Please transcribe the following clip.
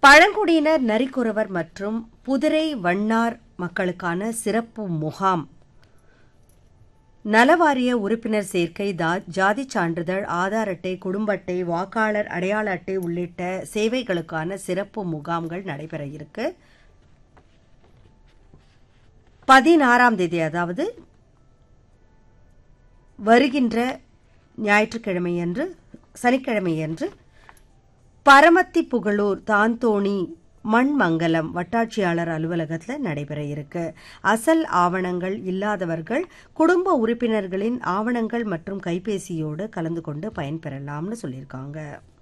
பழங்குடியினர் நரிக்குறவர் மற்றும் புதிரை வண்ணார் மக்களுக்கான சிறப்பு முகாம் நலவாரிய உறுப்பினர் சேர்க்கை தா- ஜாதிச் சான்றிதழ் ஆதார் அட்டை குடும்ப அட்டை வாக்காளர் அடையாள அட்டை உள்ளிட்ட சேவைகளுக்கான சிறப்பு முகாம்கள் நடைபெற இருக்கு பதினாறாம் தேதி அதாவது வருகின்ற ஞாயிற்றுக்கிழமையன்று சனிக்கிழமையன்று பரமத்தி புகழூர் தாந்தோணி மண்மங்கலம் வட்டாட்சியாளர் அலுவலகத்தில் நடைபெற இருக்கு அசல் ஆவணங்கள் இல்லாதவர்கள் குடும்ப உறுப்பினர்களின் ஆவணங்கள் மற்றும் கைபேசியோடு கலந்து கொண்டு பயன்பெறலாம்னு சொல்லியிருக்காங்க